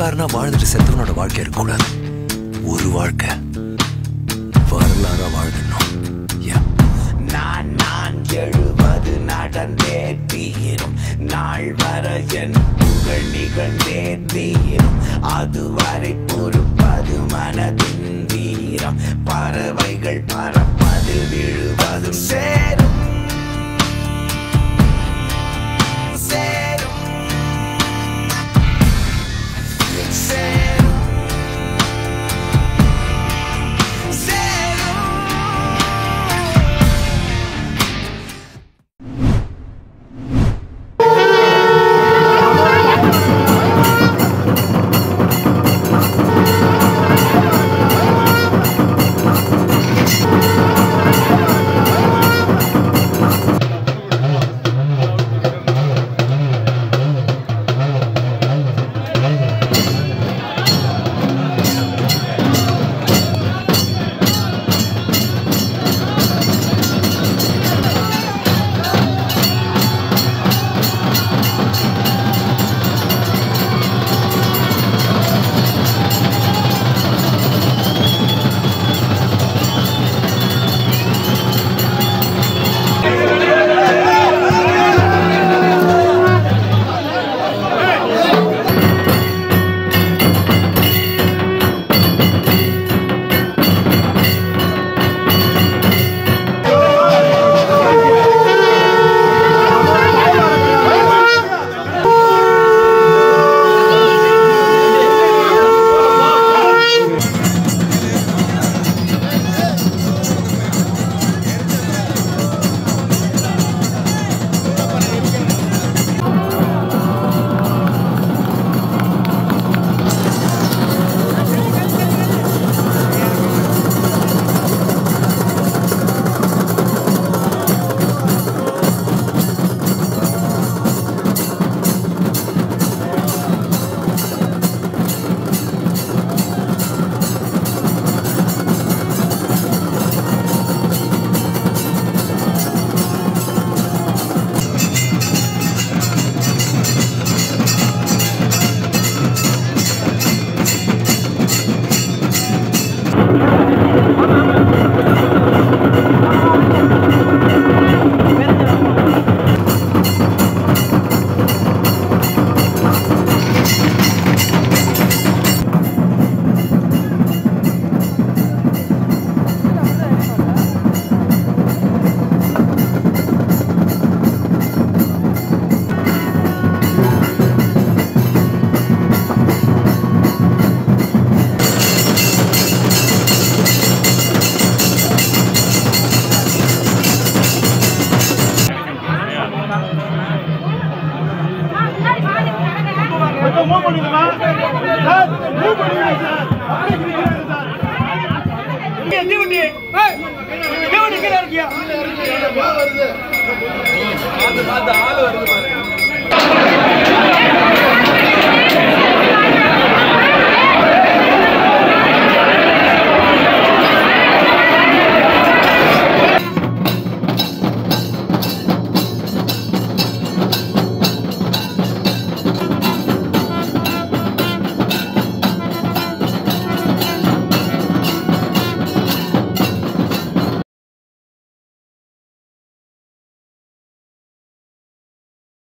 பணக்காரனா வாழ்ந்துட்டு செத்தவனோட வாழ்க்கை இருக்கக்கூடாது ஒரு வாழ்க்கை வரலாறா வாழணும் Yeah. நான் நான் எழுவது நடந்தே தீரும் நாள் வர என் புகழ் நிகழ்ந்தே தீரும் அதுவரை பொறுப்பது மனதின் வீரம் பறவைகள் பறப்பதில் விழுவதும் சேரும் சேரும் சேரும் சேரும் கொஞ்சம் மூவ் பண்ணுங்கம்மா சார் மூவ் பண்ணுங்க சார் அப்படியே நிக்கிறீங்க சார் இங்க தீவண்டி ஏய் தீவண்டி கீழ இருக்கியா வருது பார்த்து பார்த்து ஆளு வருது பாருங்க